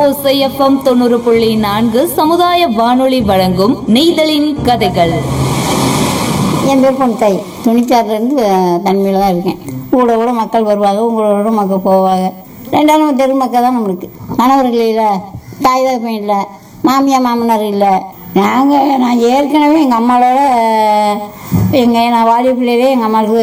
ஓசை எஃப்எம் தொண்ணூறு புள்ளி நான்கு சமுதாய வானொலி வழங்கும் நெய்தலின் கதைகள் என் பேர் பொன்தாய் துணிச்சாறுலேருந்து தன்மையில் தான் இருக்கேன் கூட கூட மக்கள் வருவாங்க உங்களோட மக்கள் போவாங்க ரெண்டாவது தெரு மக்கள் தான் நம்மளுக்கு கணவர்கள் இல்லை தாய் தகப்பன் இல்லை மாமியார் மாமனார் இல்லை நாங்கள் நான் ஏற்கனவே எங்கள் அம்மாவோட எங்கள் நான் வாலிய பிள்ளையிலே எங்கள் அம்மாவுக்கு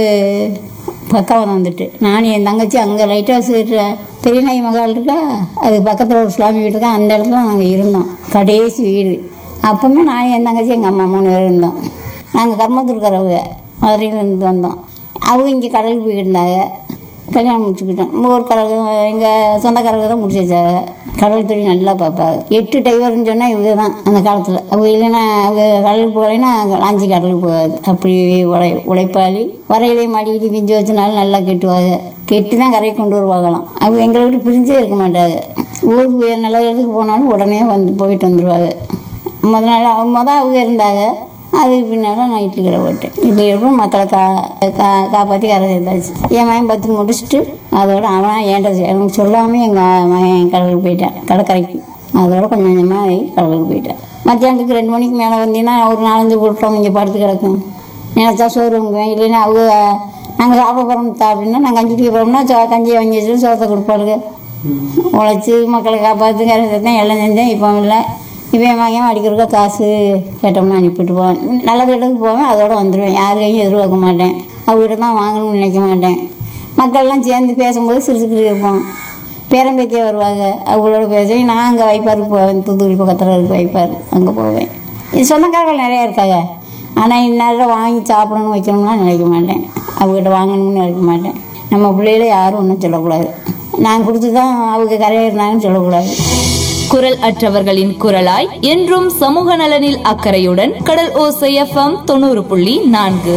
பக்கம் வந்துட்டு நான் என் தங்கச்சி அங்கே லைட் ஹவுஸ் பெரிய நாய் மகால் இருக்கா அது பக்கத்தில் ஒரு சுவாமி வீடு இருக்கா அந்த இடத்துல நாங்கள் இருந்தோம் கடைசி வீடு அப்பவுமே நான் என் தங்கச்சி எங்கள் அம்மா மூணு பேர் இருந்தோம் நாங்கள் கர்மத்துருக்கிறவங்க மதுரையிலேருந்து வந்தோம் அவங்க இங்கே கடலுக்கு போயிருந்தாங்க கல்யாணம் முடிச்சுக்கிட்டோம் ஊர் கடல் எங்கள் சொந்தக்காரங்க தான் முடிச்சு வச்சாங்க கடல் தொழில் நல்லா பார்ப்பாங்க எட்டு டைவர்னு சொன்னால் இவங்க தான் அந்த காலத்தில் அவங்க இல்லைன்னா அவங்க கடலுக்கு போகலைன்னா லாஞ்சி கடலுக்கு போகாது அப்படி உழை உழைப்பாளி வரையிலே மாடிக்கிட்டு பிஞ்சு வச்சனாலும் நல்லா கெட்டுவாங்க கெட்டி தான் கரைக்கு கொண்டு வருவாங்களாம் அவங்க எங்களை விட்டு பிரிஞ்சே இருக்க மாட்டாங்க ஊருக்கு போய் நல்ல இடத்துக்கு போனாலும் உடனே வந்து போயிட்டு வந்துடுவாங்க முத நாள் அவங்க முத அவங்க இருந்தாங்க அதுக்கு பின்னால் நான் இட்லி கடை போட்டேன் இட்லி கடை மக்களை கா கா காப்பாற்றி கரை சேர்த்தாச்சு என் மகன் பத்து முடிச்சுட்டு அதோட அவன் ஏன்ட்ட எனக்கு சொல்லாமல் எங்கள் மகன் கடலுக்கு போயிட்டேன் கடற்கரைக்கு அதோட கொஞ்சம் கொஞ்சமாக கடலுக்கு போயிட்டேன் மத்தியானத்துக்கு ரெண்டு மணிக்கு மேலே வந்தீங்கன்னா ஒரு நாலஞ்சு கூட்டம் இங்கே படுத்து கிடக்கும் நினச்சா சோறு வாங்குவேன் இல்லைன்னா அவங்க நாங்கள் சாப்பிட போகிறோம் அப்படின்னா நாங்கள் கஞ்சி குடிக்க போகிறோம்னா சோ- கஞ்சியை வாங்கி வச்சுட்டு சோத்தை கொடுப்பாளுங்க உழைச்சி மக்களை காப்பாற்று கரை சேர்த்தேன் எல்லாம் செஞ்சேன் இப்போ இல்லை இப்போ என் மகன் அடிக்கிறக்க காசு கேட்டோம்னா அனுப்பிட்டு போவேன் நல்ல இடத்துக்கு போவேன் அதோட வந்துடுவேன் யார் கையும் எதிர்பார்க்க மாட்டேன் அவங்ககிட்ட தான் வாங்கணும்னு நினைக்க மாட்டேன் மக்கள்லாம் சேர்ந்து பேசும்போது சிரிச்சுக்கிட்டு இருப்போம் பேரம்பேத்தியே வருவாங்க அவங்களோட பேசி நான் அங்கே வைப்பாருக்கு போவேன் தூத்துக்குடி பக்கத்தில் இருக்கு வைப்பார் அங்கே போவேன் இது சொந்தக்காரர்கள் நிறையா இருக்காங்க ஆனால் இந்நேரம் வாங்கி சாப்பிடணும் வைக்கணும்லாம் நினைக்க மாட்டேன் அவங்ககிட்ட வாங்கணும்னு நினைக்க மாட்டேன் நம்ம பிள்ளைகள யாரும் ஒன்றும் சொல்லக்கூடாது நான் கொடுத்து தான் அவங்க கரையாக இருந்தாங்கன்னு சொல்லக்கூடாது குரல் அற்றவர்களின் குரலாய் என்றும் சமூக நலனில் அக்கறையுடன் கடல் ஓசை எஃப்எம் தொண்ணூறு புள்ளி நான்கு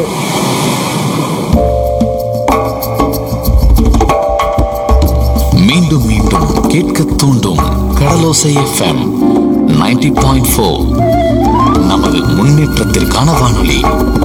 மீண்டும் மீண்டும் கேட்க தூண்டும் கடலோசை எஃப்எம் 90.4 பாயிண்ட் நமது முன்னேற்றத்திற்கான வானொலி